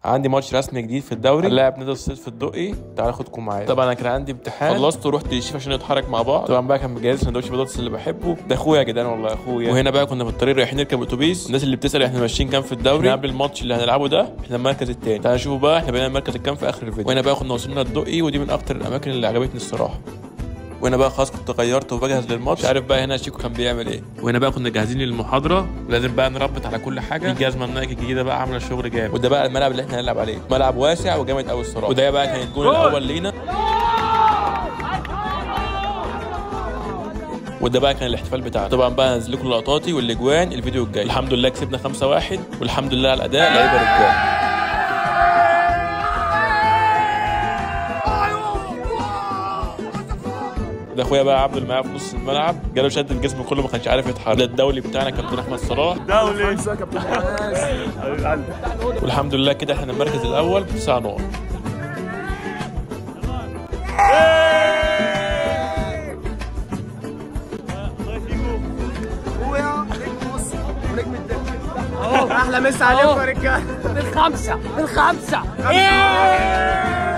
عندي ماتش رسمي جديد في الدوري هنلاعب نادي الصيد في الدقي تعالى اخدكم معايا طبعا انا كان عندي امتحان خلصت ورحت للشيف عشان نتحرك مع بعض طبعا بقى كان مجهز سندوتش بطاطس اللي بحبه ده اخويا يا جدعان والله اخويا وهنا بقى كنا في الطريق رايحين نركب اتوبيس الناس اللي بتسال احنا ماشيين كام في الدوري قبل الماتش اللي هنلعبه ده احنا المركز الثاني تعالى نشوفوا بقى احنا بقينا المركز الكام في اخر الفيديو وهنا بقى كنا وصلنا الدقي ودي من اكتر الاماكن اللي عجبتني الصراحه وهنا بقى خلاص كنت غيرت وبجهز للماتش مش عارف بقى هنا شيكو كان بيعمل ايه وهنا بقى كنا جاهزين للمحاضره لازم بقى نربط على كل حاجه الجزمه النايك الجديده بقى عامله شغل جامد وده بقى الملعب اللي احنا هنلعب عليه ملعب واسع وجامد قوي الصراحه وده بقى كان الجول الاول لينا وده بقى كان الاحتفال بتاعنا طبعا بقى هنزل لكم لقطاتي والاجوان الفيديو الجاي الحمد لله كسبنا 5 1 والحمد لله على الاداء لعيبه رجاله ده اخويا بقى عبد اللي معايا في نص الملعب جاله شد الجسم كله ما كانش عارف يتحرك ده الدولي بتاعنا كابتن احمد صلاح دولي والحمد لله كده احنا المركز الاول بتسع نقط اخويا نجم مصر ونجم الدنيا احلى مسا عليكم يا رجاله بالخمسة بالخمسة ايه